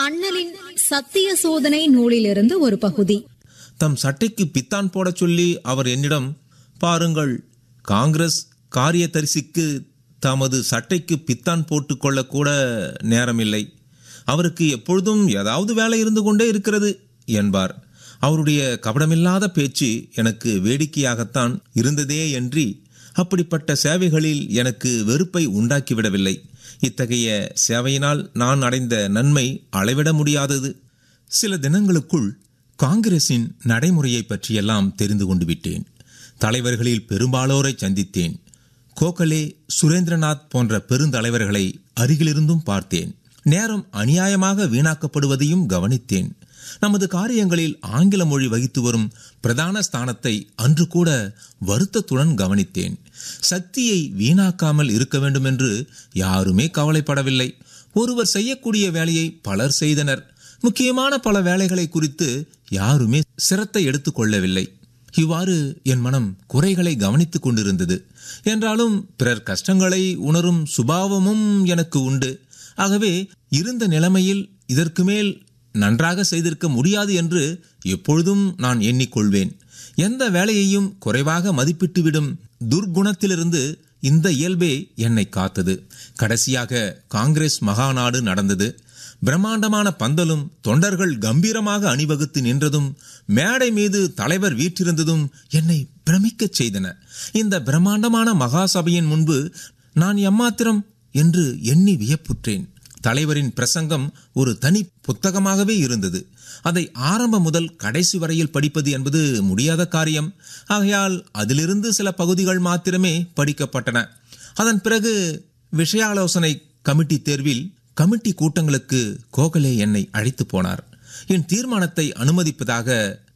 அண்ணலின் சத்திய சோதனை நூலிலிருந்து ஒரு பகுதி தம் சட்டைக்கு பித்தான் போடச் சொல்லி அவர் என்னிடம் பாருங்கள் காங்கிரஸ் காரியதரிசிக்கு தமது சட்டைக்கு பித்தான் போட்டுக்கொள்ள கூட நேரமில்லை அவருக்கு எப்பொழுதும் ஏதாவது வேலை இருந்து கொண்டே இருக்கிறது என்பார் அவருடைய கபடமில்லாத பேச்சு எனக்கு வேடிக்கையாகத்தான் இருந்ததே என்று அப்படிப்பட்ட சேவைகளில் எனக்கு வெறுப்பை உண்டாக்கிவிடவில்லை இத்தகைய சேவையினால் நான் அடைந்த நன்மை அளவிட முடியாதது சில தினங்களுக்குள் காங்கிரசின் நடைமுறையை பற்றியெல்லாம் தெரிந்து கொண்டு விட்டேன் தலைவர்களில் பெரும்பாலோரை சந்தித்தேன் கோகலே சுரேந்திரநாத் போன்ற பெருந்தலைவர்களை அருகிலிருந்தும் பார்த்தேன் நேரம் அநியாயமாக வீணாக்கப்படுவதையும் கவனித்தேன் நமது காரியங்களில் ஆங்கில மொழி வகித்து வரும் பிரதான ஸ்தானத்தை அன்று கூட வருத்தத்துடன் கவனித்தேன் சக்தியை வீணாக்காமல் இருக்க வேண்டும் என்று யாருமே கவலைப்படவில்லை ஒருவர் செய்யக்கூடிய வேலையை பலர் செய்தனர் முக்கியமான பல வேலைகளை குறித்து யாருமே சிரத்தை எடுத்துக்கொள்ளவில்லை இவ்வாறு என் மனம் குறைகளை கவனித்துக் கொண்டிருந்தது என்றாலும் பிறர் கஷ்டங்களை உணரும் சுபாவமும் எனக்கு உண்டு ஆகவே இருந்த நிலைமையில் இதற்கு மேல் நன்றாக செய்திருக்க முடியாது என்று எப்பொழுதும் நான் எண்ணிக்கொள்வேன் எந்த வேலையையும் குறைவாக மதிப்பிட்டுவிடும் துர்குணத்திலிருந்து இந்த இயல்பே என்னை காத்தது கடைசியாக காங்கிரஸ் மகாநாடு நடந்தது பிரம்மாண்டமான பந்தலும் தொண்டர்கள் கம்பீரமாக அணிவகுத்து நின்றதும் மேடை மீது தலைவர் வீற்றிருந்ததும் என்னை பிரமிக்கச் செய்தன இந்த பிரம்மாண்டமான மகா சபையின் முன்பு நான் எம்மாத்திரம் என்று எண்ணி வியப்புற்றேன் தலைவரின் பிரசங்கம் ஒரு தனி புத்தகமாகவே இருந்தது அதை ஆரம்பம் முதல் கடைசி வரையில் படிப்பது என்பது முடியாத காரியம் ஆகையால் அதிலிருந்து சில பகுதிகள் மாத்திரமே படிக்கப்பட்டன அதன் பிறகு விஷயாலோசனை கமிட்டி தேர்வில் கமிட்டி கூட்டங்களுக்கு கோகலே என்னை அழைத்து போனார் என் தீர்மானத்தை அனுமதிப்பதாக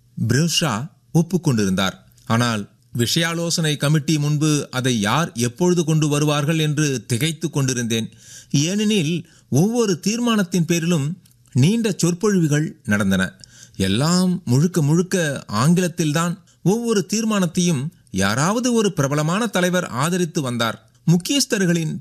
பிரஷா ஒப்புக்கொண்டிருந்தார் ஆனால் விஷயாலோசனை கமிட்டி முன்பு அதை யார் எப்பொழுது கொண்டு வருவார்கள் என்று திகைத்து கொண்டிருந்தேன் ஏனெனில் ஒவ்வொரு தீர்மானத்தின் பேரிலும் நீண்ட சொற்பொழிவுகள் நடந்தன எல்லாம் முழுக்க முழுக்க ஆங்கிலத்தில்தான் ஒவ்வொரு தீர்மானத்தையும் யாராவது ஒரு பிரபலமான தலைவர் ஆதரித்து வந்தார் முக்கியஸ்தர்களின்